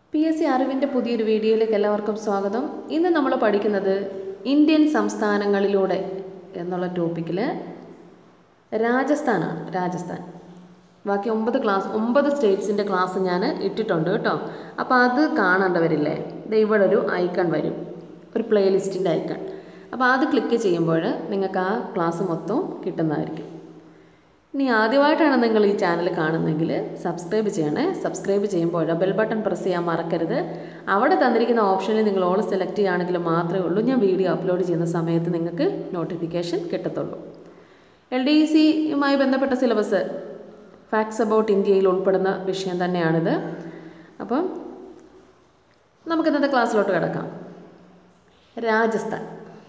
P S C അറിവിൻ്റെ പുതിയൊരു വീഡിയോയിലേക്ക് എല്ലാവർക്കും സ്വാഗതം ഇന്ന് നമ്മൾ പഠിക്കുന്നത് ഇന്ത്യൻ സംസ്ഥാനങ്ങളിലൂടെ എന്നുള്ള ടോപ്പിക്കിൽ രാജസ്ഥാനാണ് രാജസ്ഥാൻ ബാക്കി ഒമ്പത് ക്ലാസ് ഒമ്പത് സ്റ്റേറ്റ്സിൻ്റെ ക്ലാസ് ഞാൻ ഇട്ടിട്ടുണ്ട് കേട്ടോ അപ്പോൾ അത് കാണേണ്ടവരില്ലേ ദേ ഇവിടെ ഒരു ഐക്കൺ വരും ഒരു പ്ലേലിസ്റ്റിൻ്റെ ഐക്കൺ അപ്പോൾ അത് ക്ലിക്ക് ചെയ്യുമ്പോൾ നിങ്ങൾക്ക് ആ ക്ലാസ് മൊത്തം കിട്ടുന്നതായിരിക്കും ഇനി ആദ്യമായിട്ടാണ് നിങ്ങൾ ഈ ചാനൽ കാണുന്നതെങ്കിൽ സബ്സ്ക്രൈബ് ചെയ്യണേ സബ്സ്ക്രൈബ് ചെയ്യുമ്പോൾ ബെൽ ബട്ടൺ പ്രസ് ചെയ്യാൻ മറക്കരുത് അവിടെ തന്നിരിക്കുന്ന ഓപ്ഷനിൽ നിങ്ങൾ ഓൾ സെലക്ട് ചെയ്യുകയാണെങ്കിൽ മാത്രമേ ഉള്ളൂ ഞാൻ വീഡിയോ അപ്ലോഡ് ചെയ്യുന്ന സമയത്ത് നിങ്ങൾക്ക് നോട്ടിഫിക്കേഷൻ കിട്ടത്തുള്ളൂ എൽ ഡി സിയുമായി ബന്ധപ്പെട്ട സിലബസ് ഫാക്ട്സ് അബൌട്ട് ഇന്ത്യയിൽ ഉൾപ്പെടുന്ന വിഷയം തന്നെയാണിത് അപ്പം നമുക്ക് ഇന്നത്തെ ക്ലാസ്സിലോട്ട് കിടക്കാം രാജസ്ഥാൻ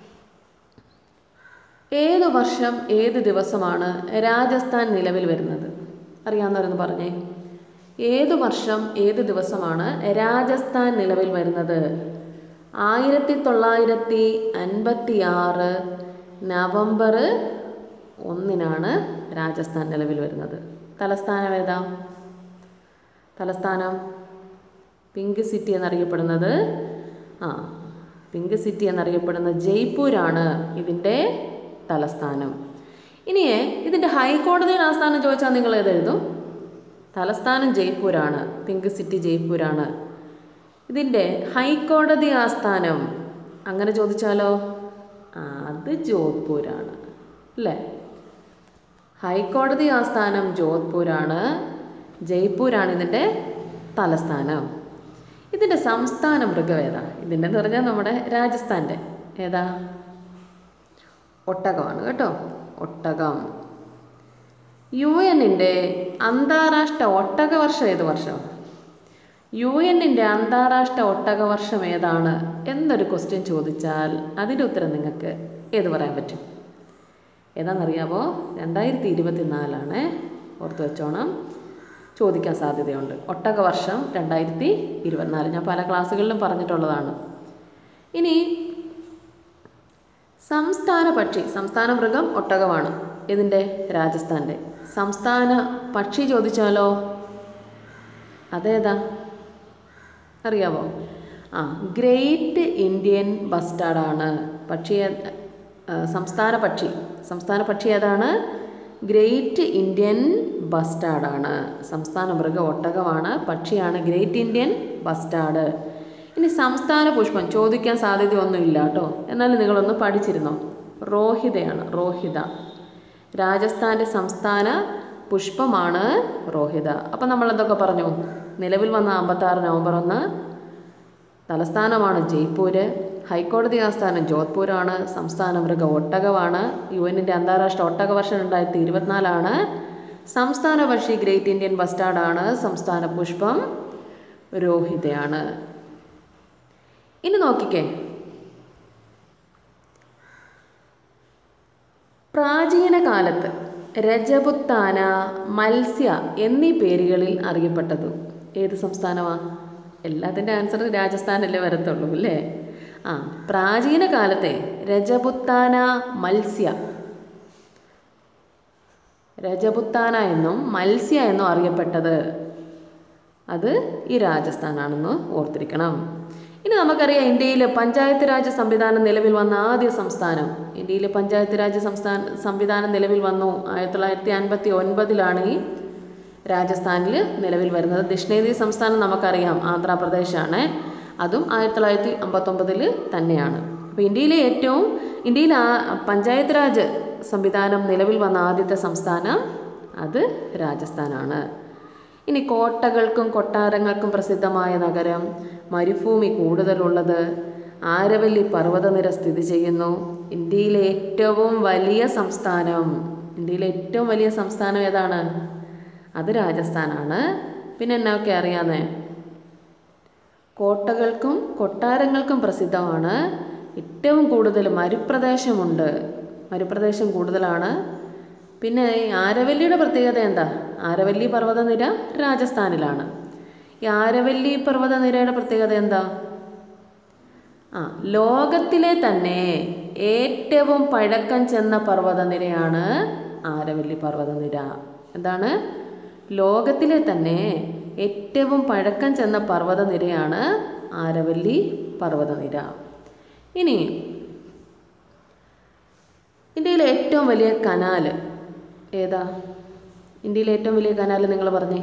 ഏത് വർഷം ഏത് ദിവസമാണ് രാജസ്ഥാൻ നിലവിൽ വരുന്നത് അറിയാവുന്നവരൊന്ന് പറഞ്ഞേ ഏത് വർഷം ഏത് ദിവസമാണ് രാജസ്ഥാൻ നിലവിൽ വരുന്നത് ആയിരത്തി തൊള്ളായിരത്തി അൻപത്തി ആറ് നവംബർ ഒന്നിനാണ് രാജസ്ഥാൻ നിലവിൽ വരുന്നത് തലസ്ഥാനം ഏതാ തലസ്ഥാനം പിങ്ക് സിറ്റി എന്നറിയപ്പെടുന്നത് ആ പിങ്ക് സിറ്റി എന്നറിയപ്പെടുന്ന ജയ്പൂരാണ് ഇതിൻ്റെ തലസ്ഥാനം ഇനിയേ ഇതിൻ്റെ ഹൈക്കോടതിയുടെ ആസ്ഥാനം ചോദിച്ചാൽ നിങ്ങൾ ഏതെഴുതും തലസ്ഥാനം ജയ്പൂരാണ് പിങ്ക് സിറ്റി ജയ്പൂരാണ് ഇതിൻ്റെ ഹൈക്കോടതി ആസ്ഥാനം അങ്ങനെ ചോദിച്ചാലോ ആ അത് ജോധ്പൂരാണ് അല്ലേ ഹൈക്കോടതി ആസ്ഥാനം ജോധ്പൂരാണ് ജയ്പൂരാണ് ഇതിൻ്റെ തലസ്ഥാനം ഇതിൻ്റെ സംസ്ഥാന മൃഗം ഏതാ ഇതിൻ്റെ എന്ന് പറഞ്ഞാൽ നമ്മുടെ രാജസ്ഥാൻ്റെ ഏതാ ഒട്ടകമാണ് കേട്ടോ ഒട്ടകം യു എന്നിൻ്റെ അന്താരാഷ്ട്ര ഒട്ടക വർഷം ഏത് വർഷം യു എന്നിൻ്റെ അന്താരാഷ്ട്ര ഒട്ടക വർഷം ഏതാണ് എന്നൊരു ക്വസ്റ്റ്യൻ ചോദിച്ചാൽ അതിൻ്റെ ഉത്തരം നിങ്ങൾക്ക് ഏത് പറയാൻ പറ്റും ഏതാണെന്നറിയാമോ രണ്ടായിരത്തി ഇരുപത്തി നാലാണ് ഓർത്ത് വെച്ചോണം ചോദിക്കാൻ സാധ്യതയുണ്ട് ഒട്ടക വർഷം രണ്ടായിരത്തി ഇരുപത്തിനാല് ഞാൻ പല ക്ലാസ്സുകളിലും പറഞ്ഞിട്ടുള്ളതാണ് ഇനി സംസ്ഥാന പക്ഷി സംസ്ഥാന മൃഗം ഒട്ടകമാണ് ഇതിൻ്റെ രാജസ്ഥാൻ്റെ സംസ്ഥാന പക്ഷി ചോദിച്ചാലോ അതേതാ അറിയാവോ ആ ഗ്രേറ്റ് ഇന്ത്യൻ ബസ്റ്റാർഡാണ് പക്ഷി ഏ- ആ, സംസ്ഥാന പക്ഷി സംസ്ഥാന പക്ഷി ഏതാണ് ഗ്രേറ്റ് ഇന്ത്യൻ ബസ്റ്റാർഡാണ് സംസ്ഥാന മൃഗം ഒട്ടകമാണ് പക്ഷിയാണ് ഗ്രേറ്റ് ഇന്ത്യൻ ബസ്റ്റാർഡ് ഇനി സംസ്ഥാന പുഷ്പം ചോദിക്കാൻ സാധ്യതയൊന്നുമില്ല കേട്ടോ എന്നാലും നിങ്ങളൊന്ന് പഠിച്ചിരുന്നോ റോഹിതയാണ് റോഹിത രാജസ്ഥാൻ്റെ സംസ്ഥാന പുഷ്പമാണ് റോഹിത അപ്പം നമ്മൾ എന്തൊക്കെ പറഞ്ഞു നിലവിൽ വന്ന അമ്പത്താറ് നവംബർ ഒന്ന് തലസ്ഥാനമാണ് ജയ്പൂര് ഹൈക്കോടതി ആസ്ഥാനം ജോധ്പൂരാണ് സംസ്ഥാന മൃഗ ഒട്ടകമാണ് യു എന്നിൻ്റെ അന്താരാഷ്ട്ര ഒട്ടക വർഷം രണ്ടായിരത്തി ഇരുപത്തിനാലാണ് സംസ്ഥാന പക്ഷി ഗ്രേറ്റ് ഇന്ത്യൻ ബസ്റ്റാർഡാണ് സംസ്ഥാന പുഷ്പം രോഹിതയാണ് ഇനി നോക്കിക്കേ പ്രാചീന കാലത്ത് രജപുത്താന മത്സ്യ എന്നീ പേരുകളിൽ അറിയപ്പെട്ടത് ഏത് സംസ്ഥാനമാണ് എല്ലാത്തിൻ്റെ ആൻസർ രാജസ്ഥാനല്ലേ വരത്തുള്ളൂ അല്ലേ ആ പ്രാചീന കാലത്തെ രജപുത്താന മത്സ്യ രജപുത്താന എന്നും മത്സ്യ എന്നും അറിയപ്പെട്ടത് അത് ഈ രാജസ്ഥാനാണെന്ന് ഓർത്തിരിക്കണം ഇനി നമുക്കറിയാം ഇന്ത്യയിൽ പഞ്ചായത്ത് രാജ് സംവിധാനം നിലവിൽ വന്ന ആദ്യ സംസ്ഥാനം ഇന്ത്യയിൽ പഞ്ചായത്ത് രാജ് സംസ്ഥാന സംവിധാനം നിലവിൽ വന്നു ആയിരത്തി തൊള്ളായിരത്തി അൻപത്തി ഒൻപതിലാണ് ഈ രാജസ്ഥാനിൽ നിലവിൽ വരുന്നത് ദക്ഷിണേന്ത്യ സംസ്ഥാനം നമുക്കറിയാം ആന്ധ്രാപ്രദേശാണ് അതും ആയിരത്തി തൊള്ളായിരത്തി അമ്പത്തൊമ്പതിൽ തന്നെയാണ് അപ്പോൾ ഇന്ത്യയിലെ ഏറ്റവും ഇന്ത്യയിൽ ആ പഞ്ചായത്ത് രാജ് സംവിധാനം നിലവിൽ വന്ന ആദ്യത്തെ സംസ്ഥാനം അത് രാജസ്ഥാനാണ് ഇനി കോട്ടകൾക്കും കൊട്ടാരങ്ങൾക്കും പ്രസിദ്ധമായ നഗരം മരുഭൂമി കൂടുതലുള്ളത് ആരവല്ലി പർവ്വതനിര സ്ഥിതി ചെയ്യുന്നു ഇന്ത്യയിലെ ഏറ്റവും വലിയ സംസ്ഥാനം ഇന്ത്യയിലെ ഏറ്റവും വലിയ സംസ്ഥാനം ഏതാണ് അത് രാജസ്ഥാനാണ് പിന്നെ എന്നൊക്കെ അറിയാന്നേ കോട്ടകൾക്കും കൊട്ടാരങ്ങൾക്കും പ്രസിദ്ധമാണ് ഏറ്റവും കൂടുതൽ മരുപ്രദേശമുണ്ട് മരുപ്രദേശം കൂടുതലാണ് പിന്നെ ഈ ആരവല്ലിയുടെ പ്രത്യേകത എന്താ ആരവല്ലി പർവ്വതനിര രാജസ്ഥാനിലാണ് ഈ ആരവല്ലി പർവ്വതനിരയുടെ പ്രത്യേകത എന്താ ആ ലോകത്തിലെ തന്നെ ഏറ്റവും പഴക്കം ചെന്ന പർവ്വതനിരയാണ് ആരവല്ലി പർവ്വതനിര എന്താണ് ലോകത്തിലെ തന്നെ ഏറ്റവും പഴക്കം ചെന്ന പർവ്വതനിരയാണ് ആരവല്ലി പർവ്വതനിര ഇനി ഇന്ത്യയിലെ ഏറ്റവും വലിയ കനാല് ഏതാ ഇന്ത്യയിലെ ഏറ്റവും വലിയ കനാല് നിങ്ങൾ പറഞ്ഞേ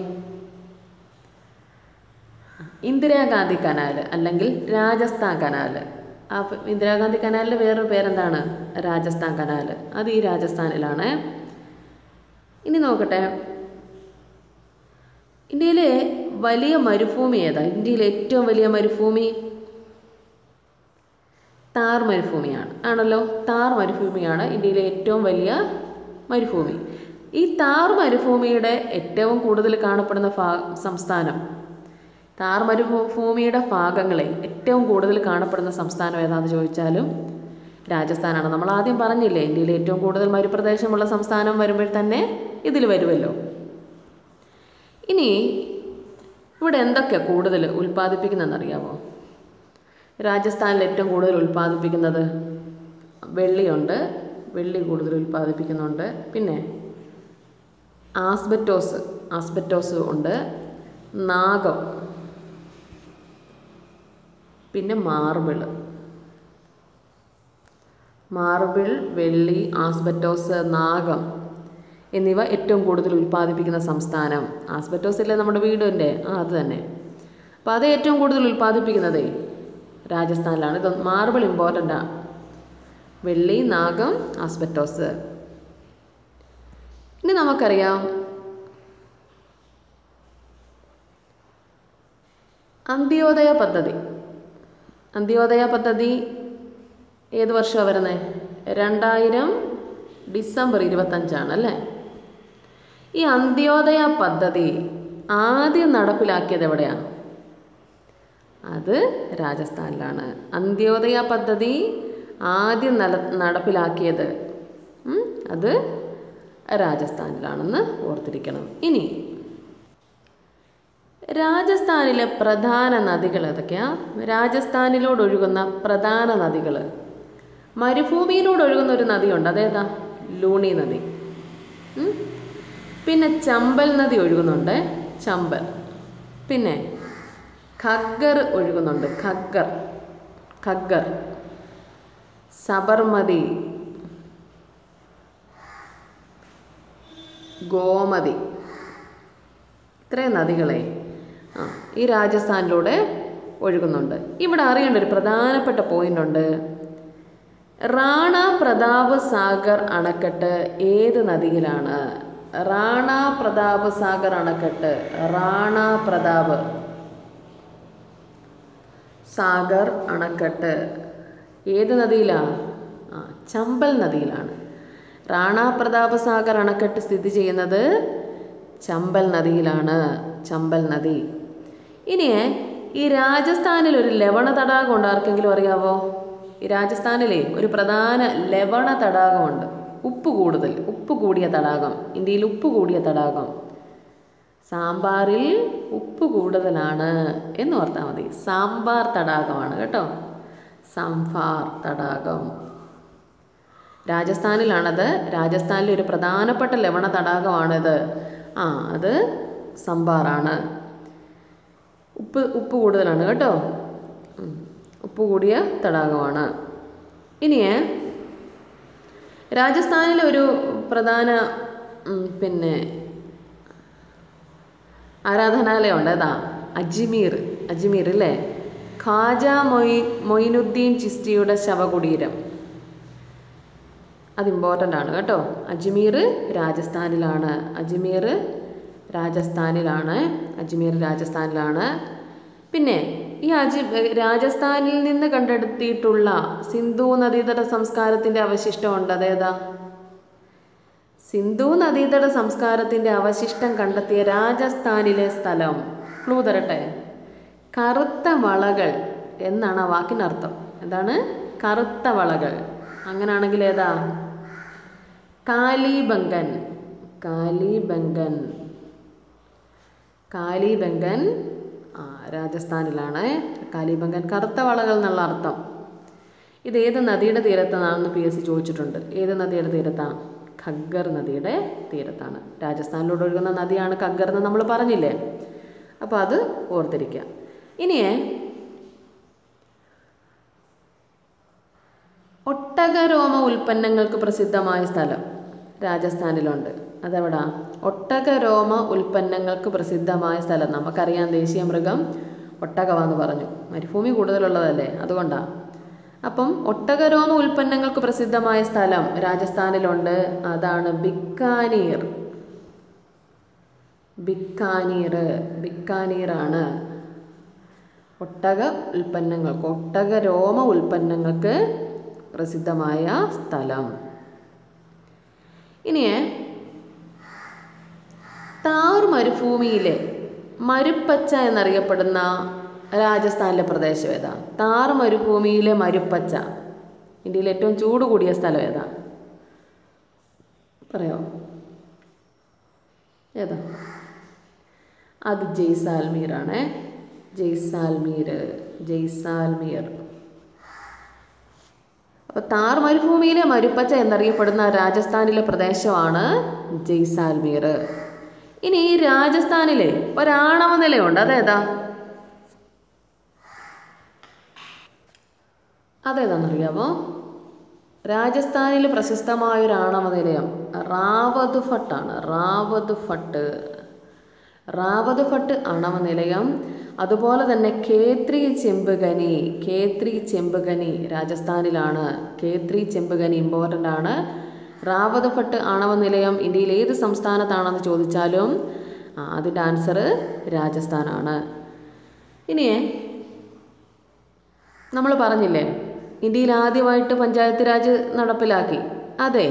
ഇന്ദിരാഗാന്ധി കനാൽ അല്ലെങ്കിൽ രാജസ്ഥാൻ കനാൽ ആ പ- ഇന്ദിരാഗാന്ധി കനാലിൻ്റെ വേറൊരു പേരെന്താണ് രാജസ്ഥാൻ കനാൽ അത് ഈ രാജസ്ഥാനിലാണ് ഇനി നോക്കട്ടെ ഇന്ത്യയിലെ വലിയ മരുഭൂമി ഏതാ ഇന്ത്യയിലെ ഏറ്റവും വലിയ മരുഭൂമി താർ മരുഭൂമിയാണ് ആണല്ലോ താർ മരുഭൂമിയാണ് ഇന്ത്യയിലെ ഏറ്റവും വലിയ മരുഭൂമി ഈ താർ മരുഭൂമിയുടെ ഏറ്റവും കൂടുതൽ കാണപ്പെടുന്ന ഭാ സംസ്ഥാനം താർ മരുഭൂമിയുടെ ഭാഗങ്ങളെ ഏറ്റവും കൂടുതൽ കാണപ്പെടുന്ന സംസ്ഥാനം ഏതാണെന്ന് ചോദിച്ചാലും രാജസ്ഥാനാണ് നമ്മൾ ആദ്യം പറഞ്ഞില്ലേ ഇന്ത്യയിലെ ഏറ്റവും കൂടുതൽ മരുപ്രദേശമുള്ള സംസ്ഥാനം വരുമ്പോൾ തന്നെ ഇതിൽ വരുമല്ലോ ഇനി ഇവിടെ എന്തൊക്കെ കൂടുതൽ ഉൽപ്പാദിപ്പിക്കുന്നതെന്നറിയാമോ രാജസ്ഥാനിൽ ഏറ്റവും കൂടുതൽ ഉൽപ്പാദിപ്പിക്കുന്നത് വെള്ളിയുണ്ട് വെള്ളി കൂടുതൽ ഉൽപ്പാദിപ്പിക്കുന്നുണ്ട് പിന്നെ ആസ്ബറ്റോസ് ആസ്ബറ്റോസ് ഉണ്ട് നാഗം പിന്നെ മാർബിൾ മാർബിൾ വെള്ളി ആസ്ബറ്റോസ് നാഗം എന്നിവ ഏറ്റവും കൂടുതൽ ഉൽപ്പാദിപ്പിക്കുന്ന സംസ്ഥാനം ആസ്ബറ്റോസ് ഇല്ലേ നമ്മുടെ വീടിൻ്റെ ആ അത് തന്നെ അപ്പോൾ അത് ഏറ്റവും കൂടുതൽ ഉൽപ്പാദിപ്പിക്കുന്നതേ രാജസ്ഥാനിലാണ് ഇത് മാർബിൾ ഇമ്പോർട്ടൻ്റാണ് വെള്ളി നാഗം ആസ്ബറ്റോസ് ഇനി നമുക്കറിയാം അന്ത്യോദയ പദ്ധതി അന്ത്യോദയ പദ്ധതി ഏത് വർഷമാണ് വരുന്നത് രണ്ടായിരം ഡിസംബർ ഇരുപത്തഞ്ചാണ് അല്ലേ ഈ അന്ത്യോദയ പദ്ധതി ആദ്യം നടപ്പിലാക്കിയത് എവിടെയാണ് അത് രാജസ്ഥാനിലാണ് അന്ത്യോദയ പദ്ധതി ആദ്യം നല നടപ്പിലാക്കിയത് ഉം, അത് രാജസ്ഥാനിലാണെന്ന് ഓർത്തിരിക്കണം ഇനി രാജസ്ഥാനിലെ പ്രധാന നദികൾ ഏതൊക്കെയാ രാജസ്ഥാനിലൂടെ ഒഴുകുന്ന പ്രധാന നദികൾ മരുഭൂമിയിലൂടെ ഒഴുകുന്ന ഒരു നദിയുണ്ട് അതേതാ ലൂണി നദി ഉം. പിന്നെ ചമ്പൽ നദി ഒഴുകുന്നുണ്ട് ചമ്പൽ പിന്നെ ഖഗ്ഗർ ഒഴുകുന്നുണ്ട് ഖഗ്ഗർ ഖഗ്ഗർ സബർമതി ഗോമതി ഇത്രയും നദികളെ ആ ഈ രാജസ്ഥാനിലൂടെ ഒഴുകുന്നുണ്ട് ഇവിടെ അറിയേണ്ട ഒരു പ്രധാനപ്പെട്ട പോയിന്റ് ഉണ്ട് റാണ പ്രതാപ് സാഗർ അണക്കെട്ട് ഏത് നദിയിലാണ് റാണ പ്രതാപ് സാഗർ അണക്കെട്ട് റാണ പ്രതാപ് സാഗർ അണക്കെട്ട് ഏത് നദിയിലാണ് ആ ചമ്പൽ നദിയിലാണ് റാണ പ്രതാപ സാഗർ അണക്കെട്ട് സ്ഥിതി ചെയ്യുന്നത് ചമ്പൽ നദിയിലാണ് ചമ്പൽ നദി ഇനി ഈ രാജസ്ഥാനിൽ ഒരു ലവണ തടാകം ഉണ്ട് ആർക്കെങ്കിലും അറിയാവോ ഈ രാജസ്ഥാനിലെ ഒരു പ്രധാന ലവണ തടാകമുണ്ട് ഉപ്പ് കൂടുതൽ ഉപ്പ് കൂടിയ തടാകം ഇന്ത്യയിൽ ഉപ്പ് കൂടിയ തടാകം സാമ്പാറിൽ ഉപ്പ് കൂടുതലാണ് എന്ന് ഓർത്താൽ മതി സാമ്പാർ തടാകമാണ് കേട്ടോ സാംഫാർ തടാകം രാജസ്ഥാനിലാണത് രാജസ്ഥാനിലെ ഒരു പ്രധാനപ്പെട്ട ലവണ തടാകമാണിത് ആ അത് സംഭാറാണ് ഉപ്പ് ഉപ്പ് കൂടുതലാണ് കേട്ടോ ഉം. ഉപ്പ് കൂടിയ തടാകമാണ് ഇനിയേ രാജസ്ഥാനിലെ ഒരു പ്രധാന ഉം, പിന്നെ ആരാധനാലയമുണ്ട് ഏതാ അജ്മീർ അജ്മീർ അല്ലേ ഖാജ മൊയ് മൊയിനുദ്ദീൻ ചിസ്തിയുടെ ശവകുടീരം അത് ഇമ്പോർട്ടൻ്റ് ആണ് കേട്ടോ അജ്മീർ രാജസ്ഥാനിലാണ് അജ്മീർ രാജസ്ഥാനിലാണ് അജ്മീർ രാജസ്ഥാനിലാണ് പിന്നെ ഈ അജി രാജസ്ഥാനിൽ നിന്ന് കണ്ടെടുത്തിയിട്ടുള്ള സിന്ധു നദീതട സംസ്കാരത്തിൻ്റെ അവശിഷ്ടമുണ്ട് അതേതാ സിന്ധു നദീതട സംസ്കാരത്തിൻ്റെ അവശിഷ്ടം കണ്ടെത്തിയ രാജസ്ഥാനിലെ സ്ഥലം ക്ലൂ തരട്ടെ കറുത്ത വളകൾ എന്നാണ് ആ വാക്കിനർത്ഥം എന്താണ് കറുത്ത വളകൾ അങ്ങനാണെങ്കിൽ ഏതാ കാലിബംഗൻ കാലിബംഗൻ കാലിബംഗൻ ആ രാജസ്ഥാനിലാണ് കാലിബംഗൻ കറുത്ത വളകൾ എന്നുള്ള അർത്ഥം ഇത് ഏത് നദിയുടെ തീരത്താണെന്ന് പി എസ് സി ചോദിച്ചിട്ടുണ്ട് ഏത് നദിയുടെ തീരത്താണ് ഖഗ്ഗർ നദിയുടെ തീരത്താണ് രാജസ്ഥാനിലൂടെ ഒഴുകുന്ന നദിയാണ് ഖഗ്ഗർ എന്ന് നമ്മൾ പറഞ്ഞില്ലേ അപ്പോൾ അത് ഓർത്തിരിക്കുക ഇനിയേ ഒട്ടകരോമ ഉൽപ്പന്നങ്ങൾക്ക് പ്രസിദ്ധമായ സ്ഥലം രാജസ്ഥാനിലുണ്ട് അതെവിടാ ഒട്ടകരോമ ഉൽപ്പന്നങ്ങൾക്ക് പ്രസിദ്ധമായ സ്ഥലം നമുക്കറിയാം ദേശീയ മൃഗം ഒട്ടകമാന്ന് പറഞ്ഞു മരുഭൂമി കൂടുതലുള്ളതല്ലേ അതുകൊണ്ടാണ് അപ്പം ഒട്ടകരോമ ഉൽപ്പന്നങ്ങൾക്ക് പ്രസിദ്ധമായ സ്ഥലം രാജസ്ഥാനിലുണ്ട് അതാണ് ബിക്കാനീർ ബിക്കാനീർ ബിക്കാനീറാണ് ഒട്ടക ഉൽപ്പന്നങ്ങൾക്ക് ഒട്ടക രോമ ഉൽപ്പന്നങ്ങൾക്ക് പ്രസിദ്ധമായ സ്ഥലം ഇനിയേ താർ മരുഭൂമിയിലെ മരുപ്പച്ച എന്നറിയപ്പെടുന്ന രാജസ്ഥാനിലെ പ്രദേശം ഏതാ താർ മരുഭൂമിയിലെ മരുപ്പച്ച ഇന്ത്യയിലെ ഏറ്റവും ചൂട് കൂടിയ സ്ഥലം ഏതാ പറയോ ഏതാ അത് ജയ്സാൽമീറാണേ ജയ്സാൽമീർ ജയ്സാൽമീർ അപ്പോൾ താർ മരുഭൂമിയിലെ മരുപ്പച്ച എന്നറിയപ്പെടുന്ന രാജസ്ഥാനിലെ പ്രദേശമാണ് ജയ്സാൽമീർ ഇനി ഈ രാജസ്ഥാനിലെ ഒരാണവ നിലയുണ്ട് അതേതാ അതേതാണെന്നറിയാമോ രാജസ്ഥാനിൽ പ്രശസ്തമായ ഒരു ആണവ നിലയം റാവത് ഫട്ടാണ് റാവത് ഫട്ട് റാവത് ഫട്ട് ആണവ നിലയം അതുപോലെ തന്നെ കേത്രി ചെമ്പുകനി കേത്രി ചെമ്പുകനി രാജസ്ഥാനിലാണ് കേത്രി ചെമ്പുകനി ഇമ്പോർട്ടൻ്റ് ആണ് റാവത് ഫട്ട് ആണവ നിലയം ഇന്ത്യയിൽ ഏത് സംസ്ഥാനത്താണെന്ന് ചോദിച്ചാലും ആ, അതിൻ്റെ ആൻസർ രാജസ്ഥാനാണ് ഇനിയേ നമ്മൾ പറഞ്ഞില്ലേ ഇന്ത്യയിൽ ആദ്യമായിട്ട് പഞ്ചായത്ത് രാജ് നടപ്പിലാക്കി അതെ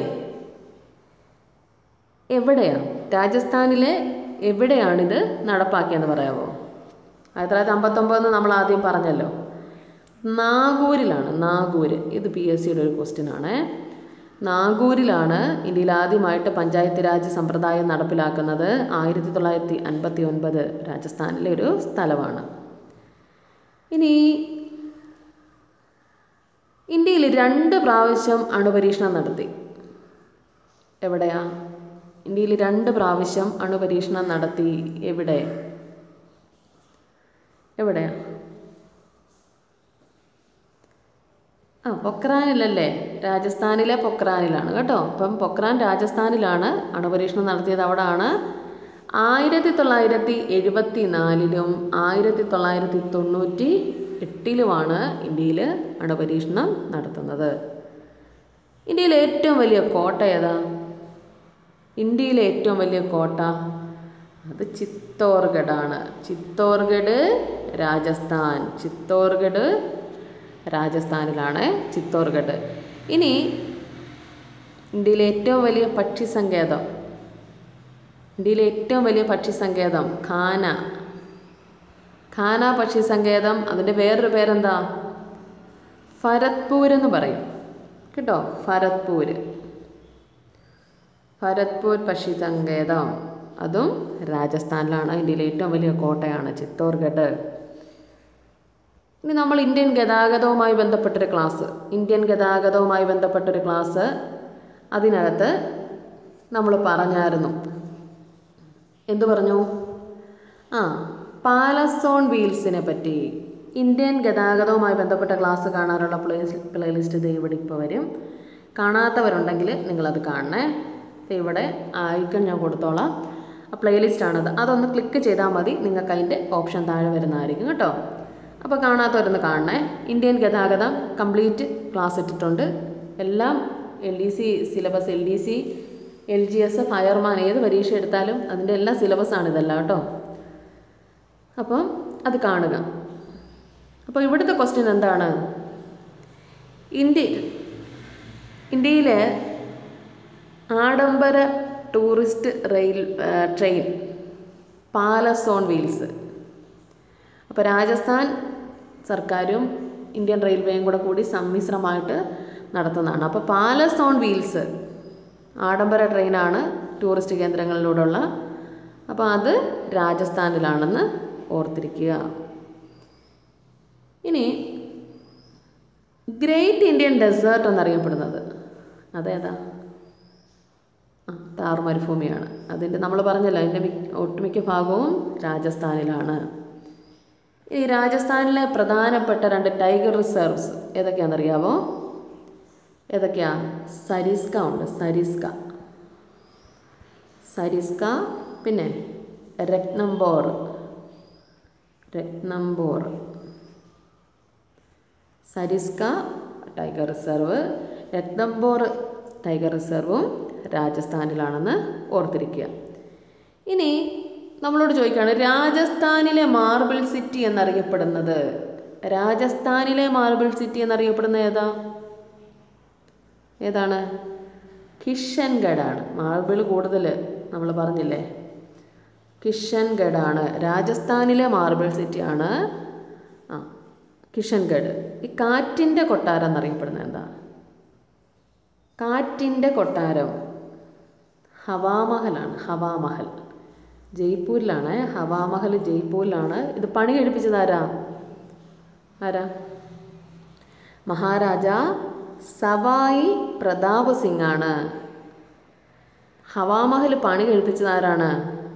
എവിടെയാ രാജസ്ഥാനിലെ എവിടെയാണിത് നടപ്പാക്കിയെന്ന് പറയാമോ ആയിരത്തി തൊള്ളായിരത്തി അമ്പത്തൊമ്പതെന്ന് നമ്മൾ ആദ്യം പറഞ്ഞല്ലോ നാഗൂരിലാണ് നാഗൂര് ഇത് പി എസ് സിയുടെ ഒരു ക്വസ്റ്റ്യൻ ആണ് നാഗൂരിലാണ് ഇന്ത്യയിൽ ആദ്യമായിട്ട് പഞ്ചായത്ത് രാജ് സമ്പ്രദായം നടപ്പിലാക്കുന്നത് ആയിരത്തി തൊള്ളായിരത്തി അൻപത്തി ഒൻപത് രാജസ്ഥാനിലെ ഒരു സ്ഥലമാണ് ഇനി ഇന്ത്യയിൽ രണ്ട് പ്രാവശ്യം അണുപരീക്ഷണം നടത്തി എവിടെയാ ഇന്ത്യയിൽ രണ്ട് പ്രാവശ്യം അണുപരീക്ഷണം നടത്തി എവിടെ എവിടെയാ ആ പൊക്രാനിലല്ലേ രാജസ്ഥാനിലെ പൊക്രാനിലാണ് കേട്ടോ അപ്പം പൊക്രാൻ രാജസ്ഥാനിലാണ് അണുപരീക്ഷണം നടത്തിയത് അവിടാണ് ആയിരത്തി തൊള്ളായിരത്തി എഴുപത്തി നാലിലും ആയിരത്തി തൊള്ളായിരത്തി തൊണ്ണൂറ്റി എട്ടിലുമാണ് ഇന്ത്യയിൽ അണുപരീക്ഷണം നടത്തുന്നത് ഇന്ത്യയിലെ ഏറ്റവും വലിയ കോട്ട ഏതാ ഇന്ത്യയിലെ ഏറ്റവും വലിയ കോട്ട അത് ചിത്തോർഗഡാണ് ചിത്തോർഗഡ് രാജസ്ഥാൻ ചിത്തോർഗഡ് രാജസ്ഥാനിലാണ് ചിത്തോർഗഡ് ഇനി ഇന്ത്യയിലെ ഏറ്റവും വലിയ പക്ഷി സങ്കേതം ഇന്ത്യയിലെ ഏറ്റവും വലിയ പക്ഷി സങ്കേതം ഖാന ഖാന പക്ഷി സങ്കേതം അതിൻ്റെ വേറൊരു പേരെന്താ ഭരത്പൂർ എന്ന് പറയും കേട്ടോ ഭരത്പൂർ ഭരത്പൂർ പക്ഷി സങ്കേതം അതും രാജസ്ഥാനിലാണ് ഇന്ത്യയിലെ ഏറ്റവും വലിയ കോട്ടയാണ് ചിത്തോർഗഡ് ഇനി നമ്മൾ ഇന്ത്യൻ ഗതാഗതവുമായി ബന്ധപ്പെട്ടൊരു ക്ലാസ് ഇന്ത്യൻ ഗതാഗതവുമായി ബന്ധപ്പെട്ടൊരു ക്ലാസ് അതിനകത്ത് നമ്മൾ പറഞ്ഞായിരുന്നു എന്തു പറഞ്ഞു ആ പാലസോൺ വീൽസിനെ പറ്റി ഇന്ത്യൻ ഗതാഗതവുമായി ബന്ധപ്പെട്ട ക്ലാസ് കാണാനുള്ള പ്ലേ പ്ലേലിസ്റ്റ് ഇത് ഇവിടെ ഇപ്പോൾ വരും കാണാത്തവരുണ്ടെങ്കിൽ നിങ്ങളത് കാണണേ ദേ ഇവിടെ ഐക്കൺ ഞാൻ കൊടുത്തോളാം ആ പ്ലേലിസ്റ്റാണത് അതൊന്ന് ക്ലിക്ക് ചെയ്താൽ മതി നിങ്ങൾക്ക് അതിൻ്റെ ഓപ്ഷൻ താഴെ വരുന്നതായിരിക്കും കേട്ടോ അപ്പോൾ കാണാത്തവരൊന്ന് കാണണേ ഇന്ത്യൻ ഗതാഗതം കംപ്ലീറ്റ് ക്ലാസ് ഇട്ടിട്ടുണ്ട് എല്ലാം L D C syllabus L D C L G S fireman ഏത് പരീക്ഷ എടുത്താലും അതിൻ്റെ എല്ലാ സിലബസാണ് ഇതെല്ലാം കേട്ടോ അപ്പം അത് കാണുക അപ്പോൾ ഇവിടുത്തെ ക്വസ്റ്റ്യൻ എന്താണ് ഇന്ത്യ ഇന്ത്യയിലെ ആഡംബര ടൂറിസ്റ്റ് റെയിൽ ആ, ട്രെയിൻ പാലസോൺ വീൽസ് അപ്പോൾ രാജസ്ഥാൻ സർക്കാരും ഇന്ത്യൻ റെയിൽവേയും കൂടെ കൂടി സമ്മിശ്രമായിട്ട് നടത്തുന്നതാണ് അപ്പോൾ പാലസ് ഓൺ വീൽസ് ആഡംബര ട്രെയിനാണ് ടൂറിസ്റ്റ് കേന്ദ്രങ്ങളിലൂടെയുള്ള അപ്പോൾ അത് രാജസ്ഥാനിലാണെന്ന് ഓർത്തിരിക്കുക ഇനി ഗ്രേറ്റ് ഇന്ത്യൻ ഡെസേർട്ട് എന്നറിയപ്പെടുന്നത് അതേതാ ആ താർ മരുഭൂമിയാണ് അതിൻ്റെ നമ്മൾ പറഞ്ഞല്ലോ അതിൻ്റെ മി ഒട്ടുമിക്ക ഭാഗവും രാജസ്ഥാനിലാണ് ഈ രാജസ്ഥാനിലെ പ്രധാനപ്പെട്ട രണ്ട് ടൈഗർ റിസർവ്സ് ഏതൊക്കെയാണെന്നറിയാവോ ഏതൊക്കെയാ സരിസ്ക ഉണ്ട് സരിസ്ക സരിസ്ക പിന്നെ Ranthambore Ranthambore Sariska tiger reserve Ranthambore tiger റിസർവും രാജസ്ഥാനിലാണെന്ന് ഓർത്തിരിക്കുക ഇനി നമ്മളോട് ചോദിക്കുകയാണ് രാജസ്ഥാനിലെ മാർബിൾ സിറ്റി എന്നറിയപ്പെടുന്നത് രാജസ്ഥാനിലെ മാർബിൾ സിറ്റി എന്നറിയപ്പെടുന്നത് ഏതാ ഏതാണ് കിഷൻഗഡാണ് മാർബിൾ കൂടുതൽ നമ്മൾ പറഞ്ഞില്ലേ കിഷൻഗഡാണ് രാജസ്ഥാനിലെ മാർബിൾ സിറ്റിയാണ് ആ കിഷൻഗഡ് ഈ കാറ്റിൻ്റെ കൊട്ടാരം എന്നറിയപ്പെടുന്നത് എന്താ കാറ്റിൻ്റെ കൊട്ടാരം ഹവാമഹലാണ് ഹവാമഹൽ ജയ്പൂരിലാണ് ഹവാമഹൽ ജയ്പൂരിലാണ് ഇത് പണി കഴിപ്പിച്ചത് ആരാ ആരാ മഹാരാജ സവായി പ്രതാപ് സിംഗ് ആണ് ഹവാമഹൽ പണി കഴിപ്പിച്ചത് ആരാണ്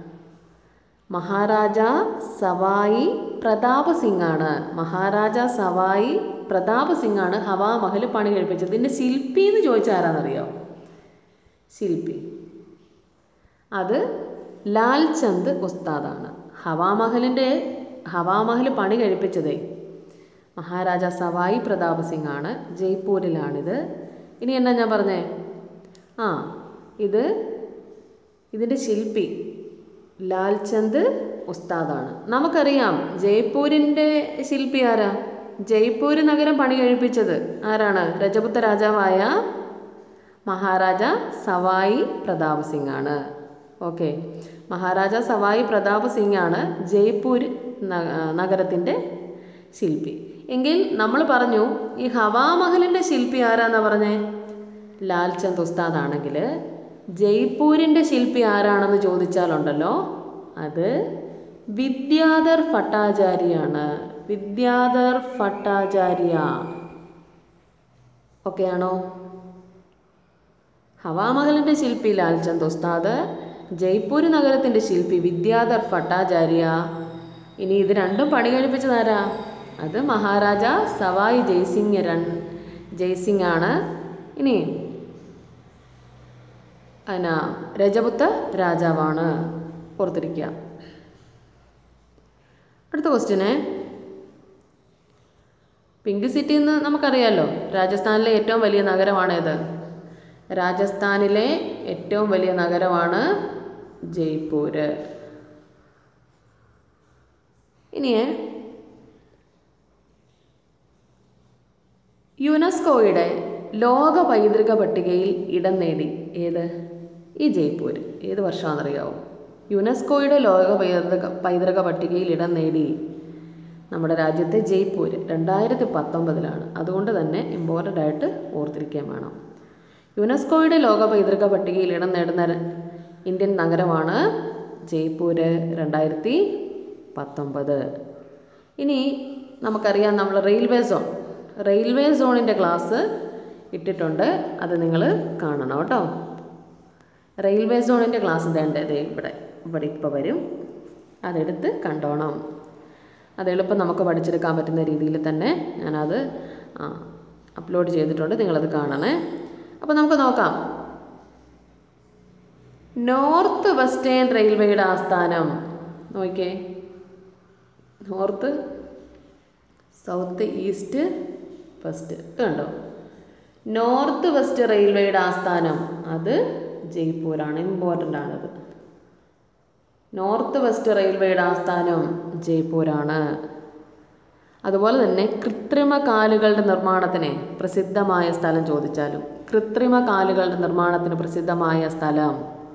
മഹാരാജ സവായി പ്രതാപ് സിംഗ് ആണ് മഹാരാജ സവായി പ്രതാപ് സിംഗ് ആണ് ഹവാമഹൽ പണി കഴിപ്പിച്ചത് ഇതിൻ്റെ ശില്പി എന്ന് ചോദിച്ചാൽ ആരാന്നറിയോ ശില്പി അത് ലാൽ ചന്ദ് ഉസ്താദാണ് ഹവാമഹലിൻ്റെ ഹവാമഹൽ പണി കഴിപ്പിച്ചതേ മഹാരാജ സവായി പ്രതാപ് സിംഗ് ആണ് ജയ്പൂരിലാണിത് ഇനി എന്നാ ഞാൻ പറഞ്ഞേ ആ ഇത് ഇതിൻ്റെ ശില്പി ലാൽചന്ദ് ഉസ്താദാണ് നമുക്കറിയാം ജയ്പൂരിൻ്റെ ശില്പി ആരാ ജയ്പൂർ നഗരം പണി കഴിപ്പിച്ചത് ആരാണ് രജപുത്ത രാജാവായ മഹാരാജ സവായി പ്രതാപ് സിംഗ് ആണ് ഓക്കെ മഹാരാജ സവായി പ്രതാപ് സിംഗ് ആണ് ജയ്പൂർ നഗരത്തിൻ്റെ ശില്പി എങ്കിൽ നമ്മൾ പറഞ്ഞു ഈ ഹവാമഹലിൻ്റെ ശില്പി ആരാന്നാ പറഞ്ഞേ ലാൽചന്ദ് ഉസ്താദ് ആണെങ്കിൽ ജയ്പൂരിൻ്റെ ശില്പി ആരാണെന്ന് ചോദിച്ചാലുണ്ടല്ലോ അത് വിദ്യാധർ ഭട്ടാചാര്യാണ് വിദ്യാധർ ഭട്ടാചാര്യ ഓക്കെയാണോ ഹവാമഹലിൻ്റെ ശില്പി ലാൽചന്ദ് ഉസ്താദ് ജയ്പൂർ നഗരത്തിൻ്റെ ശില്പി വിദ്യാധർ ഭട്ടാചാര്യ ഇനി ഇത് രണ്ടും പണി കഴിപ്പിച്ചതാരാ അത് മഹാരാജ സവായി ജയ്സിംഗ് രൺ ജയ്സിംഗ് ആണ് ഇനി അതിനാ രജപുത്ത രാജാവാണ് ഓർത്തിരിക്കുക അടുത്ത ക്വസ്റ്റ്യന് പിങ്ക് സിറ്റി എന്ന് നമുക്കറിയാമല്ലോ രാജസ്ഥാനിലെ ഏറ്റവും വലിയ നഗരമാണേത് രാജസ്ഥാനിലെ ഏറ്റവും വലിയ നഗരമാണ് ജയ്പൂര് ഇനിയേ യുനെസ്കോയുടെ ലോക പൈതൃക പട്ടികയിൽ ഇടം നേടി ഏത് ഈ ജയ്പൂർ ഏത് വർഷമാണെന്നറിയാവോ യുനെസ്കോയുടെ ലോക പൈതൃക പൈതൃക പട്ടികയിൽ ഇടം നേടി നമ്മുടെ രാജ്യത്തെ ജയ്പൂർ രണ്ടായിരത്തി പത്തൊമ്പതിലാണ് അതുകൊണ്ട് തന്നെ ഇമ്പോർട്ടൻ്റ് ആയിട്ട് ഓർത്തിരിക്കാൻ വേണം യുനെസ്കോയുടെ ലോക പൈതൃക പട്ടികയിൽ ഇടം നേടുന്ന ര- ഇന്ത്യൻ നഗരമാണ് ജയ്പൂർ രണ്ടായിരത്തി പത്തൊമ്പത് ഇനി നമുക്കറിയാം നമ്മൾ റെയിൽവേ സോൺ റെയിൽവേ സോണിൻ്റെ ക്ലാസ് ഇട്ടിട്ടുണ്ട് അത് നിങ്ങൾ കാണണം കേട്ടോ റെയിൽവേ സോണിൻ്റെ ക്ലാസ് വേണ്ടത് ഇവിടെ ഇവിടെ ഇപ്പോൾ വരും അതെടുത്ത് കണ്ടോണം അത് എളുപ്പം നമുക്ക് പഠിച്ചെടുക്കാൻ പറ്റുന്ന രീതിയിൽ തന്നെ ഞാനത് ആ അപ്ലോഡ് ചെയ്തിട്ടുണ്ട് നിങ്ങളത് കാണണേ അപ്പോൾ നമുക്ക് നോക്കാം നോർത്ത് വെസ്റ്റേൺ റെയിൽവേയുടെ ആസ്ഥാനം നോക്കിയേ നോർത്ത് സൗത്ത് ഈസ്റ്റ് വെസ്റ്റ് ഇത് കണ്ടോ നോർത്ത് വെസ്റ്റ് റെയിൽവേയുടെ ആസ്ഥാനം അത് ജയ്പൂരാണ് ഇമ്പോർട്ടൻ്റ് ആണത് നോർത്ത് വെസ്റ്റ് റെയിൽവേയുടെ ആസ്ഥാനം ജയ്പൂരാണ് അതുപോലെ തന്നെ കൃത്രിമ കാലുകളുടെ നിർമ്മാണത്തിന് പ്രസിദ്ധമായ സ്ഥലം ചോദിച്ചാലും കൃത്രിമ കാലുകളുടെ നിർമ്മാണത്തിന് പ്രസിദ്ധമായ സ്ഥലം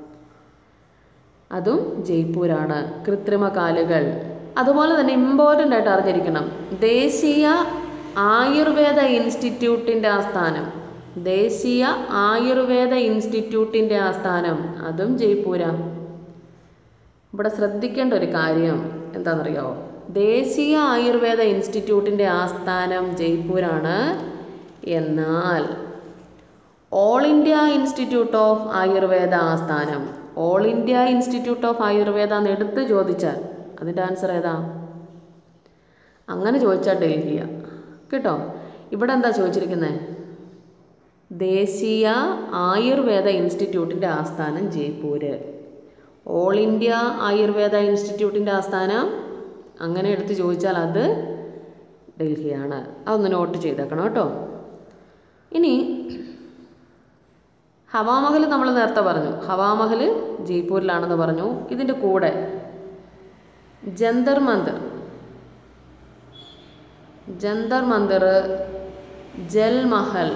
അതും ജയ്പൂരാണ് കൃത്രിമ കാലുകൾ അതുപോലെ തന്നെ ഇമ്പോർട്ടൻ്റ് ആയിട്ട് അറിഞ്ഞിരിക്കണം ദേശീയ ആയുർവേദ ഇൻസ്റ്റിറ്റ്യൂട്ടിൻ്റെ ആസ്ഥാനം ദേശീയ ആയുർവേദ ഇൻസ്റ്റിറ്റ്യൂട്ടിൻ്റെ ആസ്ഥാനം അതും ജയ്പൂരാണ് ഇവിടെ ശ്രദ്ധിക്കേണ്ട ഒരു കാര്യം എന്താണെന്നറിയാമോ ദേശീയ ആയുർവേദ ഇൻസ്റ്റിറ്റ്യൂട്ടിൻ്റെ ആസ്ഥാനം ജയ്പൂരാണ് എന്നാൽ all India institute of Ayurveda ആസ്ഥാനം all India institute of Ayurveda എന്ന് എടുത്ത് ചോദിച്ചാൽ അതിൻ്റെ ആൻസർ ഏതാ അങ്ങനെ ചോദിച്ചാൽ ഡൽഹിയ കേട്ടോ ഇവിടെ എന്താ ചോദിച്ചിരിക്കുന്നത് ദേശീയ ആയുർവേദ ഇൻസ്റ്റിറ്റ്യൂട്ടിൻ്റെ ആസ്ഥാനം ജയ്പൂര് ഓൾ ഇന്ത്യ ആയുർവേദ ഇൻസ്റ്റിറ്റ്യൂട്ടിൻ്റെ ആസ്ഥാനം അങ്ങനെ എടുത്ത് ചോദിച്ചാൽ അത് ഡൽഹിയാണ് അതൊന്ന് നോട്ട് ചെയ്തേക്കണം കേട്ടോ ഇനി ഹവാമഹൽ നമ്മൾ നേരത്തെ പറഞ്ഞു ഹവാമഹൽ ജയ്പൂരിലാണെന്ന് പറഞ്ഞു ഇതിൻ്റെ കൂടെ ജന്തർ മന്ദിർ ജന്തർ മന്ദിർ ജൽമഹൽ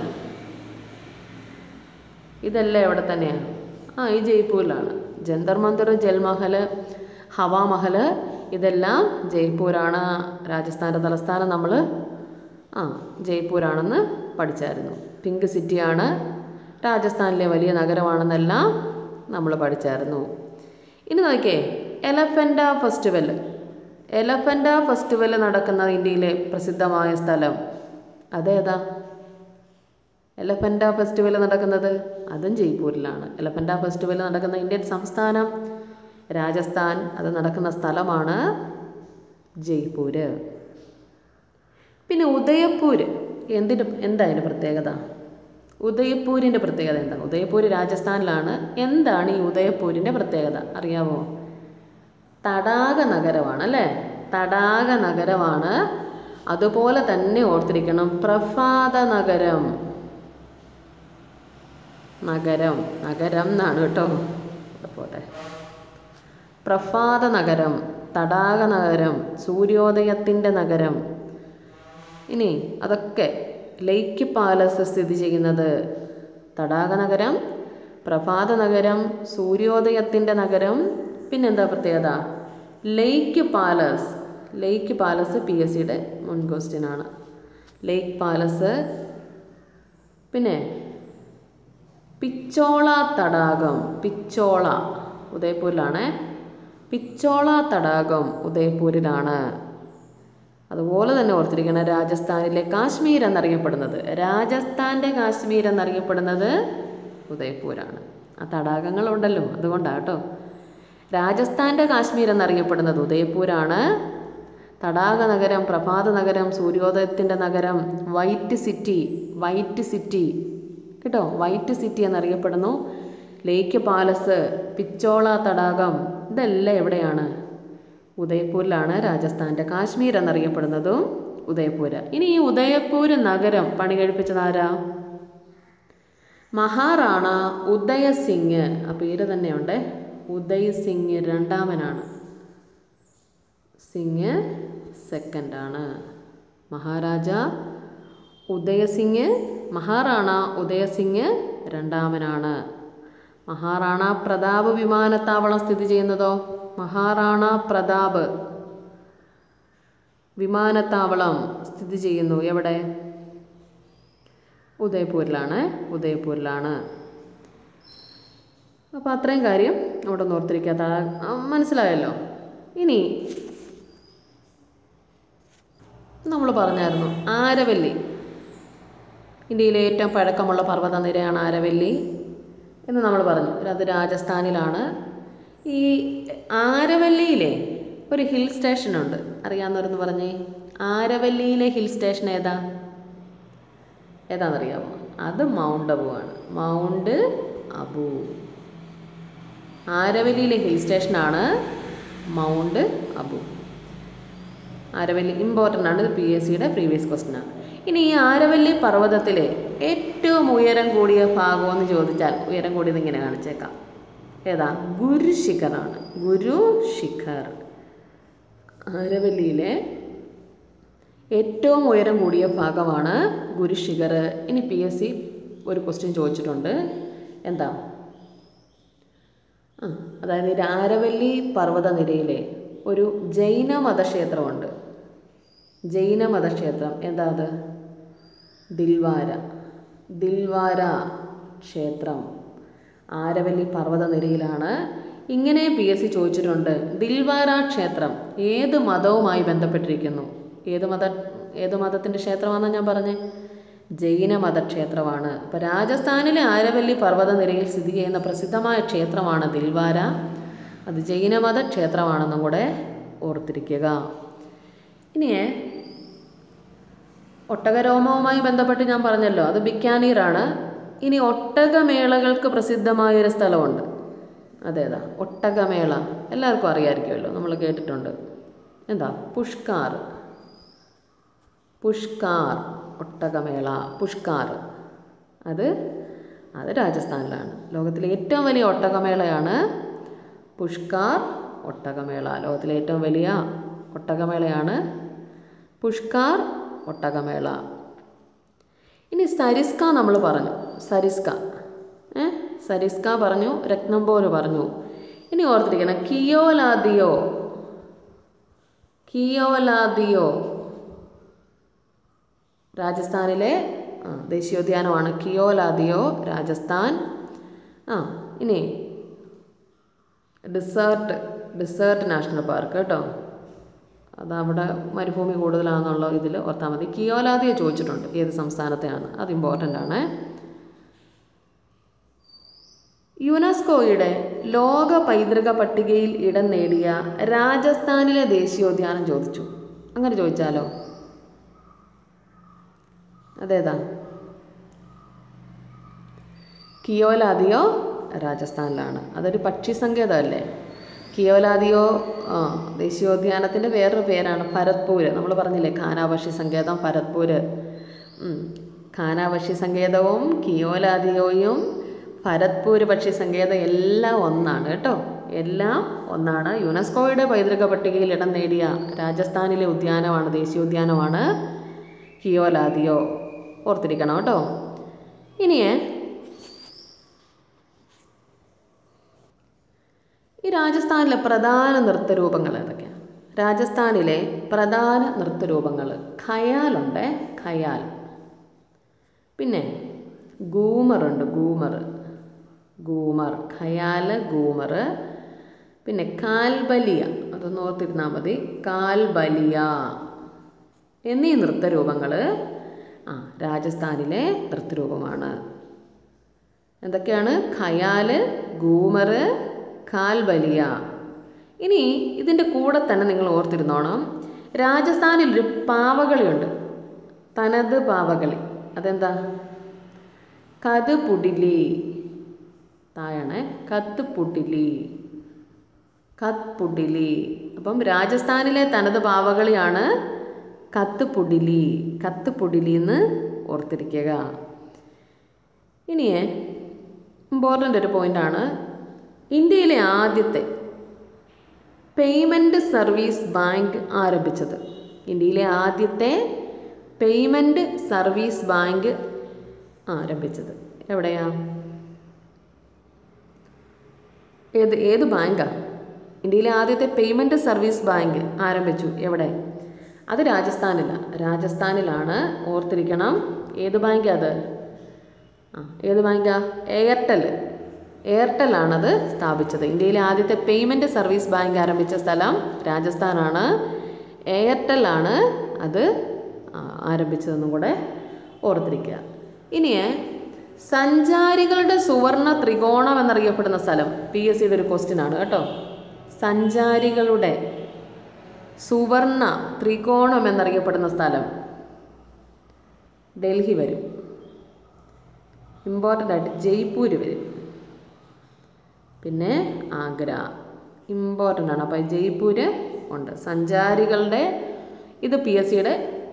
ഇതെല്ലാം എവിടെ തന്നെയാണ് ആ ഈ ജയ്പൂരിലാണ് ജന്തർ മന്ദിർ ജൽമഹൽ ഹവാമഹൽ ഇതെല്ലാം ജയ്പൂരാണ് രാജസ്ഥാൻ്റെ തലസ്ഥാനം നമ്മൾ ആ ജയ്പൂരാണെന്ന് പഠിച്ചായിരുന്നു പിങ്ക് സിറ്റിയാണ് രാജസ്ഥാനിലെ വലിയ നഗരമാണെന്നെല്ലാം നമ്മൾ പഠിച്ചായിരുന്നു ഇനി നോക്കിയേ എലഫൻ്റ ഫെസ്റ്റിവൽ എലഫൻ്റ ഫെസ്റ്റിവൽ നടക്കുന്ന ഇന്ത്യയിലെ പ്രസിദ്ധമായ സ്ഥലം അതേതാ എലഫൻ്റ ഫെസ്റ്റിവൽ നടക്കുന്നത് അതും ജയ്പൂരിലാണ് എലഫൻ്റ ഫെസ്റ്റിവൽ നടക്കുന്ന ഇന്ത്യൻ സംസ്ഥാനം രാജസ്ഥാൻ അത് നടക്കുന്ന സ്ഥലമാണ് ജയ്പൂര് പിന്നെ ഉദയപൂർ എന്തിൻ്റെ എന്താ അതിൻ്റെ പ്രത്യേകത ഉദയപൂരിൻ്റെ പ്രത്യേകത എന്താ ഉദയപൂർ രാജസ്ഥാനിലാണ് എന്താണ് ഈ ഉദയപൂരിൻ്റെ പ്രത്യേകത അറിയാവോ തടാക നഗരമാണ് അല്ലേ തടാക നഗരമാണ് അതുപോലെ തന്നെ ഓർത്തിരിക്കണം പ്രഭാത നഗരം നഗരം നഗരം എന്നാണ് കേട്ടോ ഇവിടെ പോട്ടെ പ്രഭാത നഗരം തടാക നഗരം സൂര്യോദയത്തിൻ്റെ നഗരം ഇനി അതൊക്കെ ലേക്ക് പാലസ് സ്ഥിതി ചെയ്യുന്നത് തടാക നഗരം പ്രഭാത നഗരം സൂര്യോദയത്തിൻ്റെ നഗരം പിന്നെന്താ പ്രത്യേകത lake palace lake palace P S സിയുടെ മുൻ ക്വസ്റ്റ്യൻ ആണ് ലേക്ക് പാലസ് പിന്നെ പിച്ചോള തടാകം പിച്ചോള ഉദയപൂരിലാണ് പിച്ചോള തടാകം ഉദയപൂരിലാണ് അതുപോലെ തന്നെ ഓർത്തിരിക്കണം രാജസ്ഥാനിലെ കാശ്മീർ എന്നറിയപ്പെടുന്നത് രാജസ്ഥാൻ്റെ കാശ്മീർ എന്നറിയപ്പെടുന്നത് ഉദയപൂരാണ് ആ തടാകങ്ങളുണ്ടല്ലോ അതുകൊണ്ടാണ് കേട്ടോ രാജസ്ഥാൻ്റെ കാശ്മീർ എന്നറിയപ്പെടുന്നത് ഉദയപൂരാണ് തടാക നഗരം പ്രഭാത നഗരം സൂര്യോദയത്തിൻ്റെ നഗരം വൈറ്റ് സിറ്റി വൈറ്റ് സിറ്റി കേട്ടോ വൈറ്റ് സിറ്റി എന്നറിയപ്പെടുന്നു ലേക്ക് പാലസ് പിച്ചോള തടാകം ഇതെല്ലാം എവിടെയാണ് ഉദയപൂരിലാണ് രാജസ്ഥാൻ്റെ കാശ്മീർ എന്നറിയപ്പെടുന്നതും ഉദയപൂര് ഇനി ഈ ഉദയപൂർ നഗരം പണി കഴിപ്പിച്ചത് ആരാ മഹാറാണ ഉദയ സിംഗ് ആ പേര് തന്നെയുണ്ട് ഉദയ് സിംഗ് രണ്ടാമനാണ് സിംഗ് സെക്കൻഡാണ് മഹാരാജ ഉദയസിംഗ് മഹാറാണ ഉദയസിംഗ് രണ്ടാമനാണ് മഹാറാണ പ്രതാപ് വിമാനത്താവളം സ്ഥിതി ചെയ്യുന്നതോ മഹാറാണ പ്രതാപ് വിമാനത്താവളം സ്ഥിതി ചെയ്യുന്നു എവിടെ ഉദയപൂരിലാണ് ഉദയപൂരിലാണ് അപ്പോൾ അത്രയും കാര്യം അവിടെ ഒന്ന് ഓർത്തിരിക്കാത്ത മനസ്സിലായല്ലോ ഇനി നമ്മൾ പറഞ്ഞായിരുന്നു ആരവല്ലി ഇന്ത്യയിലെ ഏറ്റവും പഴക്കമുള്ള പർവ്വതനിരയാണ് ആരവല്ലി എന്ന് നമ്മൾ പറഞ്ഞു അത് രാജസ്ഥാനിലാണ് ഈ ആരവല്ലിയിലെ ഒരു ഹിൽ സ്റ്റേഷനുണ്ട് അറിയാവുന്നവരെന്ന് പറഞ്ഞേ ആരവല്ലിയിലെ ഹിൽ സ്റ്റേഷൻ ഏതാ ഏതാണെന്നറിയാമോ അത് മൗണ്ട് അബു ആണ് മൗണ്ട് അബു ആരവല്ലിയിലെ ഹിൽ സ്റ്റേഷനാണ് മൗണ്ട് അബു ആരവല്ലി ഇമ്പോർട്ടൻ്റ് ആണ് ഇത് പി എസ് സിയുടെ പ്രീവിയസ് ക്വസ്റ്റ്യനാണ് ഇനി ഈ ആരവല്ലി പർവ്വതത്തിലെ ഏറ്റവും ഉയരം കൂടിയ ഭാഗം എന്ന് ചോദിച്ചാൽ ഉയരം കൂടിയത് ഇങ്ങനെ കാണിച്ചേക്കാം ഏതാ ഗുരു ശിഖറാണ് ഗുരു ശിഖർ ആരവല്ലിയിലെ ഏറ്റവും ഉയരം കൂടിയ ഭാഗമാണ് ഗുരുശിഖർ ഇനി പി എസ് സി ഒരു ക്വസ്റ്റ്യൻ ചോദിച്ചിട്ടുണ്ട് എന്താ ആ അതായത് ഈ ആരവല്ലി പർവ്വതനിരയിലെ ഒരു ജൈന മതക്ഷേത്രമുണ്ട് ജൈന മതക്ഷേത്രം എന്താ അത് ദിൽവാര ദിൽവാര ക്ഷേത്രം ആരവല്ലി പർവ്വതനിരയിലാണ് ഇങ്ങനെ പി എസ് സി ചോദിച്ചിട്ടുണ്ട് ദിൽവാര ക്ഷേത്രം ഏത് മതവുമായി ബന്ധപ്പെട്ടിരിക്കുന്നു ഏത് മത ഏത് മതത്തിൻ്റെ ക്ഷേത്രമാണെന്ന് ഞാൻ പറഞ്ഞേ ജൈനമത ക്ഷേത്രമാണ് അപ്പോൾ രാജസ്ഥാനിലെ ആരവല്ലി പർവ്വതനിരയിൽ സ്ഥിതി ചെയ്യുന്ന പ്രസിദ്ധമായ ക്ഷേത്രമാണ് ദിൽവാര അത് ജൈനമത ക്ഷേത്രമാണെന്നും കൂടെ ഓർത്തിരിക്കുക ഇനിയേ ഒട്ടകരോമവുമായി ബന്ധപ്പെട്ട് ഞാൻ പറഞ്ഞല്ലോ അത് ബിക്കാനീറാണ് ഇനി ഒട്ടകമേളകൾക്ക് പ്രസിദ്ധമായ ഒരു സ്ഥലമുണ്ട് അതേതാ ഒട്ടകമേള എല്ലാവർക്കും അറിയാമായിരിക്കുമല്ലോ നമ്മൾ കേട്ടിട്ടുണ്ട് എന്താ പുഷ്കാർ പുഷ്കാർ ഒട്ടകമേള പുഷ്കാർ അത് അത് രാജസ്ഥാനിലാണ് ലോകത്തിലെ ഏറ്റവും വലിയ ഒട്ടകമേളയാണ് പുഷ്കാർ ഒട്ടകമേള ലോകത്തിലെ ഏറ്റവും വലിയ ഒട്ടകമേളയാണ് പുഷ്കാർ ഒട്ടകമേള ഇനി സരിസ്ക നമ്മൾ പറഞ്ഞു സരിസ്ക ഏ സരിസ്ക പറഞ്ഞു രത്നംബോര് പറഞ്ഞു ഇനി ഓർത്തിരിക്കണം കിയോലാദിയോ കിയോലാദിയോ രാജസ്ഥാനിലെ ആ, ദേശീയോദ്യാനമാണ് കിയോലാദിയോ രാജസ്ഥാൻ ആ ഇനി ഡിസേർട്ട് ഡിസേർട്ട് നാഷണൽ പാർക്ക് കേട്ടോ അത് അവിടെ മരുഭൂമി കൂടുതലാണെന്നുള്ള ഇതിൽ ഓർത്താൽ മതി കിയോലാദിയെ ചോദിച്ചിട്ടുണ്ട് ഏത് സംസ്ഥാനത്തെയാണ് അത് ഇമ്പോർട്ടൻ്റ് ആണ് യുനെസ്കോയുടെ ലോക പൈതൃക പട്ടികയിൽ ഇടം നേടിയ രാജസ്ഥാനിലെ ദേശീയോദ്യാനം ചോദിച്ചു അങ്ങനെ ചോദിച്ചാലോ അതേതാ കിയോലാദിയോ രാജസ്ഥാനിലാണ് അതൊരു പക്ഷി സങ്കേതമല്ലേ കിയോലാദിയോ ആ, ദേശീയോദ്യാനത്തിൻ്റെ വേറൊരു പേരാണ് ഭരത്പൂര് നമ്മൾ പറഞ്ഞില്ലേ ഖാനാപക്ഷി സങ്കേതം ഭരത്പൂര് ഉം. ഖാനാപക്ഷി സങ്കേതവും കിയോലാദിയോയും ഭരത്പൂര് പക്ഷി സങ്കേതം എല്ലാം ഒന്നാണ് കേട്ടോ എല്ലാം ഒന്നാണ് യുനെസ്കോയുടെ പൈതൃക പട്ടികയിൽ ഇടം നേടിയ രാജസ്ഥാനിലെ ഉദ്യാനമാണ് ദേശീയോദ്യാനമാണ് കിയോലാദിയോ ഓർത്തിരിക്കണം കേട്ടോ ഇനിയേ ഈ രാജസ്ഥാനിലെ പ്രധാന നൃത്തരൂപങ്ങൾ ഏതൊക്കെയാണ് രാജസ്ഥാനിലെ പ്രധാന നൃത്തരൂപങ്ങൾ ഖയാലുണ്ട് ഖയാൽ പിന്നെ ഗൂമറുണ്ട് ഗൂമർ ഗൂമർ ഖയാൽ ഗൂമർ പിന്നെ കാൽബലിയ അതൊന്ന് ഓർത്തിരുന്നാൽ മതി കാൽബലിയ എന്നീ നൃത്തരൂപങ്ങൾ ആ രാജസ്ഥാനിലെ നൃത്തരൂപമാണ് എന്തൊക്കെയാണ് ഖയാല് ഗൂമർ കാൽബലിയ ഇനി ഇതിൻ്റെ കൂടെ തന്നെ നിങ്ങൾ ഓർത്തിരുന്നോണം രാജസ്ഥാനിൽ ഒരു പാവകളിയുണ്ട് തനത് പാവകളി അതെന്താ കത് പുടിലി താഴാണ് കത്ത് പുടിലി കത്ത് പുടിലി അപ്പം രാജസ്ഥാനിലെ തനത് പാവകളിയാണ് കത്ത് പുടിലി കത്ത് പുടിലി എന്ന് ഓർത്തിരിക്കുക ഇനിയേ ഇമ്പോർട്ടൻ്റ് ഒരു പോയിൻ്റാണ് ഇന്ത്യയിലെ ആദ്യത്തെ പേയ്മെൻറ്റ് സർവീസ് ബാങ്ക് ആരംഭിച്ചത് ഇന്ത്യയിലെ ആദ്യത്തെ പേയ്മെൻറ്റ് സർവീസ് ബാങ്ക് ആരംഭിച്ചത് എവിടെയാ ഏത് ഏത് ബാങ്കാ ഇന്ത്യയിലെ ആദ്യത്തെ പേയ്മെൻറ്റ് സർവീസ് ബാങ്ക് ആരംഭിച്ചു എവിടെ അത് രാജസ്ഥാനിലാണ് രാജസ്ഥാനിലാണ് ഓർത്തിരിക്കണം ഏത് ബാങ്കാ അത് ആ ഏത് ബാങ്കാ എയർടെൽ എയർടെലാണത് സ്ഥാപിച്ചത് ഇന്ത്യയിലെ ആദ്യത്തെ പേയ്മെൻറ്റ് സർവീസ് ബാങ്ക് ആരംഭിച്ച സ്ഥലം രാജസ്ഥാനാണ് എയർടെലാണ് അത് ആ, ആരംഭിച്ചതെന്നും കൂടെ ഓർത്തിരിക്കുക ഇനി സഞ്ചാരികളുടെ സുവർണ ത്രികോണം എന്നറിയപ്പെടുന്ന സ്ഥലം പി എസ് സിയുടെ ഒരു ക്വസ്റ്റ്യൻ ആണ് കേട്ടോ സഞ്ചാരികളുടെ സുവർണ ത്രികോണം എന്നറിയപ്പെടുന്ന സ്ഥലം ഡൽഹി വരും ഇമ്പോർട്ടൻ്റ് ആയിട്ട് ജയ്പൂർ വരും പിന്നെ ആഗ്ര ഇമ്പോർട്ടൻ്റ് ആണ് അപ്പോൾ ജയ്പൂർ ഉണ്ട് സഞ്ചാരികളുടെ ഇത് പി എസ് സിയുടെ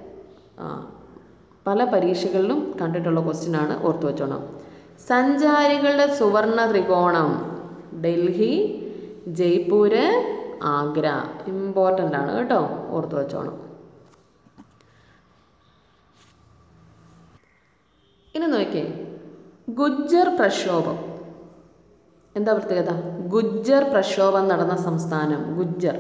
പല പരീക്ഷകളിലും കണ്ടിട്ടുള്ള ക്വസ്റ്റ്യൻ ആണ് ഓർത്തു വെച്ചോണം സഞ്ചാരികളുടെ സുവർണ ത്രികോണം ഡൽഹി ജയ്പൂര് ആഗ്ര ഇമ്പോർട്ടൻ്റ് ആണ് കേട്ടോ ഓർത്തു വെച്ചോണം ഇനി നോക്കിയേ ഗുജ്ജർ പ്രക്ഷോഭം എന്താ പ്രത്യേകത ഗുജ്ജർ പ്രക്ഷോഭം നടന്ന സംസ്ഥാനം ഗുജ്ജർ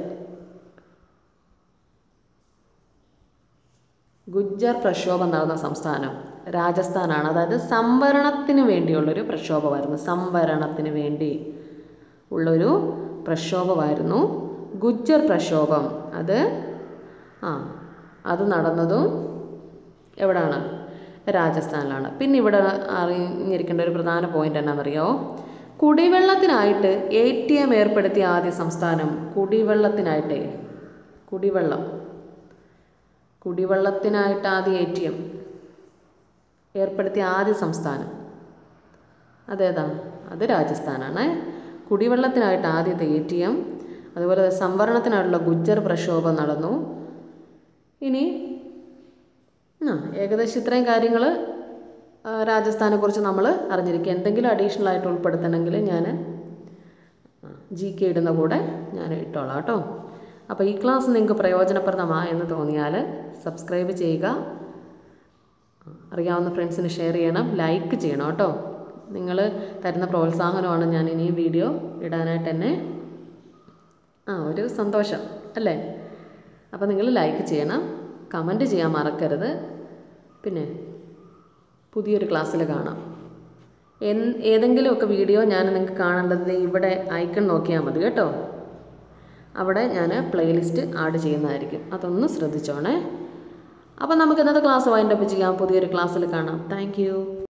ഗുജ്ജർ പ്രക്ഷോഭം നടന്ന സംസ്ഥാനം രാജസ്ഥാനാണ് അതായത് സംവരണത്തിന് വേണ്ടിയുള്ളൊരു പ്രക്ഷോഭമായിരുന്നു സംവരണത്തിന് വേണ്ടി ഉള്ളൊരു പ്രക്ഷോഭമായിരുന്നു ഗുജ്ജർ പ്രക്ഷോഭം അത് ആ അത് നടന്നതും എവിടാണ് രാജസ്ഥാനിലാണ് പിന്നെ ഇവിടെ അറിഞ്ഞിരിക്കേണ്ട ഒരു പ്രധാന പോയിന്റ് എന്നാണെന്നറിയോ കുടിവെള്ളത്തിനായിട്ട് എ ടി എം ഏർപ്പെടുത്തിയ ആദ്യ സംസ്ഥാനം കുടിവെള്ളത്തിനായിട്ടേ കുടിവെള്ളം കുടിവെള്ളത്തിനായിട്ട് ആദ്യം എ ടി എം ഏർപ്പെടുത്തിയ ആദ്യ സംസ്ഥാനം അതേതാ അത് രാജസ്ഥാനാണ് കുടിവെള്ളത്തിനായിട്ട് ആദ്യത്തെ എ ടി എം അതുപോലെ സംവരണത്തിനായിട്ടുള്ള ഗുജ്ജർ പ്രക്ഷോഭം നടന്നു ഇനി ആ ഏകദേശം ഇത്രയും കാര്യങ്ങൾ രാജസ്ഥാനെക്കുറിച്ച് നമ്മൾ അറിഞ്ഞിരിക്കുക എന്തെങ്കിലും അഡീഷണൽ ആയിട്ട് ഉൾപ്പെടുത്തണമെങ്കിൽ ഞാൻ ജി കെ ഇടുന്ന കൂടെ ഞാൻ ഇട്ടോളാം കേട്ടോ അപ്പോൾ ഈ ക്ലാസ് നിങ്ങൾക്ക് പ്രയോജനപ്രദമാ എന്ന് തോന്നിയാൽ സബ്സ്ക്രൈബ് ചെയ്യുക അറിയാവുന്ന ഫ്രണ്ട്സിന് ഷെയർ ചെയ്യണം ലൈക്ക് ചെയ്യണം കേട്ടോ നിങ്ങൾ തരുന്ന പ്രോത്സാഹനമാണ് ഞാൻ ഇനിയും വീഡിയോ ഇടാനായിട്ട് എന്നെ ആ ഒരു സന്തോഷം അല്ലേ അപ്പോൾ നിങ്ങൾ ലൈക്ക് ചെയ്യണം കമൻറ്റ് ചെയ്യാൻ മറക്കരുത് പിന്നെ പുതിയൊരു ക്ലാസ്സിൽ കാണാം എൻ ഏതെങ്കിലുമൊക്കെ വീഡിയോ ഞാൻ നിങ്ങൾക്ക് കാണേണ്ടത് ഇവിടെ ഐക്കൺ നോക്കിയാൽ മതി കേട്ടോ അവിടെ ഞാൻ പ്ലേലിസ്റ്റ് ആഡ് ചെയ്യുന്നതായിരിക്കും അതൊന്ന് ശ്രദ്ധിച്ചോണേ അപ്പോൾ നമുക്ക് ഇന്നത്തെ ക്ലാസ് വൈൻഡപ്പ് ചെയ്യാം പുതിയൊരു ക്ലാസ്സിൽ കാണാം താങ്ക്